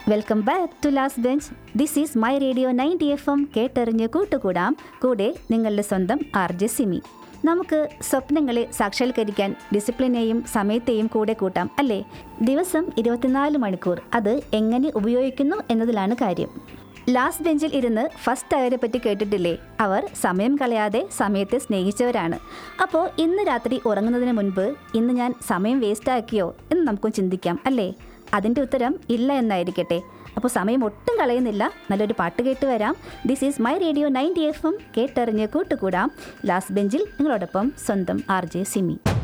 welcome back to last bench this is my radio ninety F M കേട്ടറിഞ്ഞ് കൂട്ടുകൂടാം കൂടെ നിങ്ങളുടെ സ്വന്തം ആർ ജെ സിമി നമുക്ക് സ്വപ്നങ്ങളെ സാക്ഷാത്കരിക്കാൻ ഡിസിപ്ലിനെയും സമയത്തെയും കൂടെ കൂട്ടാം അല്ലേ ദിവസം ഇരുപത്തിനാല് മണിക്കൂർ അത് എങ്ങനെ ഉപയോഗിക്കുന്നു എന്നതിലാണ് കാര്യം ലാസ്റ്റ് ബെഞ്ചിൽ ഇരുന്ന് ഫസ്റ്റ് ആയവരെ പറ്റി കേട്ടിട്ടില്ലേ അവർ സമയം കളയാതെ സമയത്തെ സ്നേഹിച്ചവരാണ് അപ്പോൾ ഇന്ന് രാത്രി ഉറങ്ങുന്നതിന് മുൻപ് ഇന്ന് ഞാൻ സമയം വേസ്റ്റാക്കിയോ എന്ന് നമുക്കും ചിന്തിക്കാം അല്ലേ അതിൻ്റെ ഉത്തരം ഇല്ല എന്നായിരിക്കട്ടെ അപ്പോൾ സമയം ഒട്ടും കളയുന്നില്ല നല്ലൊരു പാട്ട് കേട്ട് വരാം this is my radio ninety F M കേട്ടറിഞ്ഞ് കൂട്ടുകൂടാം ലാസ്റ്റ് ബെഞ്ചിൽ നിങ്ങളോടൊപ്പം സ്വന്തം ആർ ജെ സിമി